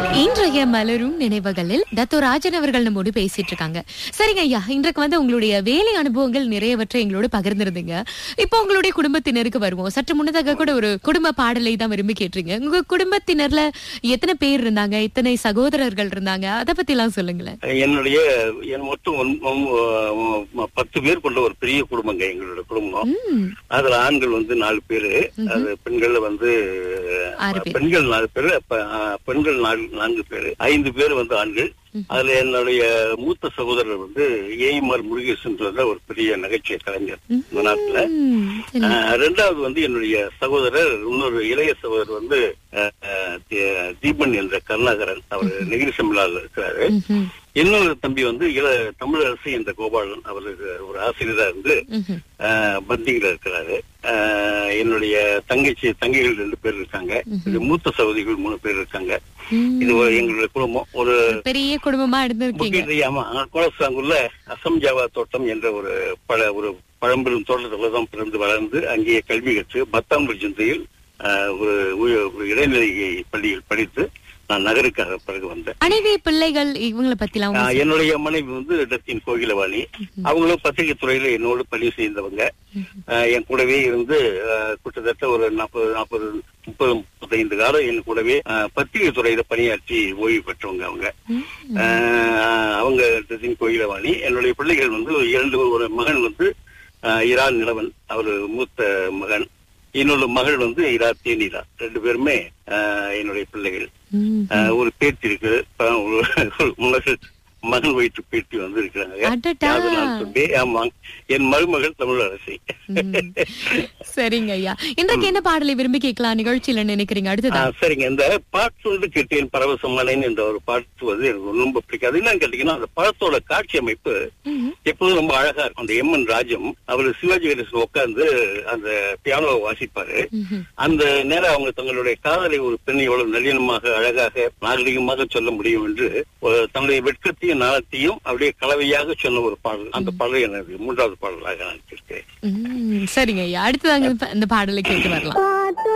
இன்றைய மலரும் நினைவுகளில் தத்தோ ராஜன் அவர்கள் நம்மோடு பேசிட்டு இருக்காங்க சரிங்க ஐயா இன்றைக்கு வந்து உங்களுடைய வேலை அனுபவங்கள் நிறையவற்றை எங்களோட பகிர்ந்திருந்தீங்க இப்போ உங்களுடைய குடும்பத்தினருக்கு வருவோம் சற்று முன்னதாக கூட ஒரு குடும்ப பாடலை தான் விரும்பி கேட்டீங்க உங்க குடும்பத்தினர்ல எத்தனை பேர் இருந்தாங்க எத்தனை சகோதரர்கள் இருந்தாங்க அதை பத்தி எல்லாம் சொல்லுங்களேன் என்னுடைய என் மொத்தம் ஒன்- ஒன்- பத்து பேர் கொண்ட ஒரு பெரிய குடும்பங்க எங்களோட குடும்பம் ம், அதுல ஆண்கள் வந்து நாலு பேரு அது பெண்கள் வந்து ஆறு பேர். பெண்கள் நாலு பேரு அப்ப, ஆ, பெண்கள் நாலு- நான்கு பேரு ஐந்து பேர் வந்து ஆண்கள் அதுல என்னுடைய மூத்த சகோதரர் வந்து ஏய்மார் முருகேசன் ஒரு பெரிய நகைச்சுவை கலைஞர் இந்த நாட்டுல ம், சரி. ஆஹ் ரெண்டாவது வந்து என்னுடைய சகோதரர் இன்னொரு இளைய சகோதரர் வந்து ஆஹ், ஆஹ், தீ- தீபன் என்ற கருணாகரன் அவர் நெகிரி செம்பிலால இருக்கிறாரு ம்ஹும், இன்னொரு தம்பி வந்து இள தமிழரசு என்ற கோபாலன் அவருக்கு ஒரு ஆசிரியரா இருந்து ம்ஹும். ஆஹ், பந்தியில இருக்கிறாரு ஆஹ், என்னுடைய தங்கச்சி தங்கைகள் ரெண்டு பேர் இருக்காங்க இது மூத்த சகோதரிகள் மூணு பேர் இருக்காங்க ம். இது ஒரு எங்களுடைய குடும்பம் ஒரு பெரிய குடும்பமா இருந்திருக்கீங்க முக்கிய ஆமா கோலசாங்குள்ள அசம் ஜாவா தோட்டம் என்ற ஒரு பல ஒரு பழம்பெரும் தோட்டத்துல தான் பிறந்து வளர்ந்து அங்கேயே கல்வி கற்று பத்தாம் ஜந்தையில் ஒரு உய- ஒரு இடைநிலை பள்ளியில் படித்து நான் நகருக்காக பிறகு வந்தேன் மனைவி பிள்ளைகள் இவங்களை பத்தி எல்லாம் ஆஹ் என்னுடைய மனைவி வந்து டத்தின் கோகிலவாணி அவங்களும் பத்திரிகை துறையில என்னோடு பணி செய்தவங்க ஆஹ் என் கூடவே இருந்து ஆஹ் கிட்டத்தட்ட ஒரு நாற்பது நாற்பது முப்பது முப்பத்தைந்து காலம் என் கூடவே ஆஹ் பத்திரிகை துறையில பணியாற்றி ஓய்வு பெற்றவங்க அவங்க ஆஹ் அவங்க டத்தின் கோகிலவாணி என்னுடைய பிள்ளைகள் வந்து ஒரு இரண்டு ஒரு மகன் வந்து ஆஹ் இரான் நிலவன் அவர் மூத்த மகன் இன்னொரு மகள் வந்து இரா தேனிரா ரெண்டு பேருமே ஆஹ் என்னுடைய பிள்ளைகள் ம். ஆஹ் ஒரு பேத்தி இருக்கு இப்ப ஒரு ஒரு மகள் மகன் வயிற்று பேத்தி வந்து இருக்கிறாங்க அடடா. யாரு நான் சொல்லி ஆமா என் மருமகள் தமிழரசி ம். சரிங்க ஐயா இன்றைக்கு என்ன பாடலை விரும்பி கேட்கலாம் நிகழ்ச்சியில நினைக்கிறீங்க அடுத்ததா ஆஹ் சரிங்க இந்த பாட்டு வந்து கேட்டேன் பரவசமானேன் என்ற ஒரு பாட்டு வந்து எனக்கு ரொம்ப பிடிக்காது என்னன்னு கேட்டீங்கன்னா அந்த படத்தோட காட்சி அமைப்பு ம்ஹும். எப்போதும் ரொம்ப அழகா இருக்கும் அந்த எம் என் ராஜம் அவர் சிவாஜி கணேசன் உட்கார்ந்து அந்த பியானோவை வாசிப்பாரு ம்ஹும். அந்த நேரம் அவங்க தங்களுடைய காதலை ஒரு பெண் எவ்வளவு நளினமாக அழகாக நாகரிகமாக சொல்ல முடியும் என்று ஒரு தன்னுடைய வெட்கத்தையும் நாளத்தையும் அப்படியே கலவையாக சொன்ன ஒரு பாடல் அந்த பாடல் எனக்கு மூன்றாவது பாடலாக நான் இருக்கிறேன் ம், சரிங்க ஐயா அடுத்ததாங்க இந்த பாடலை கேட்டு வரலாம் பாட்டு